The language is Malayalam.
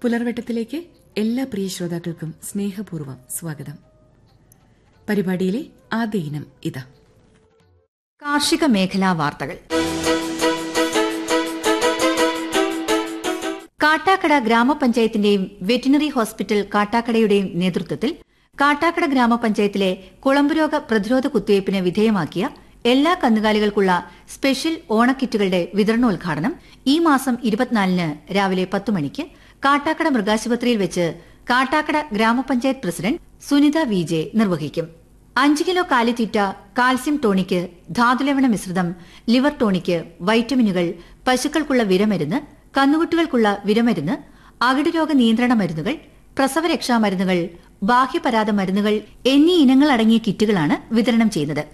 പുലർവട്ടത്തിലേക്ക് എല്ലാ പ്രിയ ശ്രോതാക്കൾക്കും സ്നേഹപൂർവ്വം സ്വാഗതം പരിപാടിയിലെ ആദ്യ ഇനം ഇതാ കാർഷിക മേഖലാ വാർത്തകൾ കാട്ടാക്കട ഗ്രാമപഞ്ചായത്തിന്റെയും വെറ്റിനറി ഹോസ്പിറ്റൽ കാട്ടാക്കടയുടെയും നേതൃത്വത്തിൽ കാട്ടാക്കട ഗ്രാമപഞ്ചായത്തിലെ കുളമ്പുരോഗ പ്രതിരോധ കുത്തിവയ്പ്പിന് വിധേയമാക്കിയ എല്ലാ കന്നുകാലികൾക്കുള്ള സ്പെഷ്യൽ ഓണക്കിറ്റുകളുടെ വിതരണോദ്ഘാടനം ഈ മാസം ഇരുപത്തിനാലിന് രാവിലെ പത്ത് മണിക്ക് കാട്ടാക്കട മൃഗാശുപത്രിയിൽ വെച്ച് കാട്ടാക്കട ഗ്രാമപഞ്ചായത്ത് പ്രസിഡന്റ് സുനിത വി ജെ നിർവഹിക്കും അഞ്ച് കിലോ കാലിത്തീറ്റ കാൽസ്യം ടോണിക്ക് ധാതുലവണ മിശ്രിതം ലിവർ ടോണിക്ക് വൈറ്റമിനുകൾ പശുക്കൾക്കുള്ള വിരമരുന്ന് കന്നുകുട്ടികൾക്കുള്ള വിരമരുന്ന് അകിടുരോഗ നിയന്ത്രണ മരുന്നുകൾ പ്രസവരക്ഷാ മരുന്നുകൾ ബാഹ്യപരാത മരുന്നുകൾ എന്നീ ഇനങ്ങൾ അടങ്ങിയ കിറ്റുകളാണ് വിതരണം ചെയ്യുന്നത്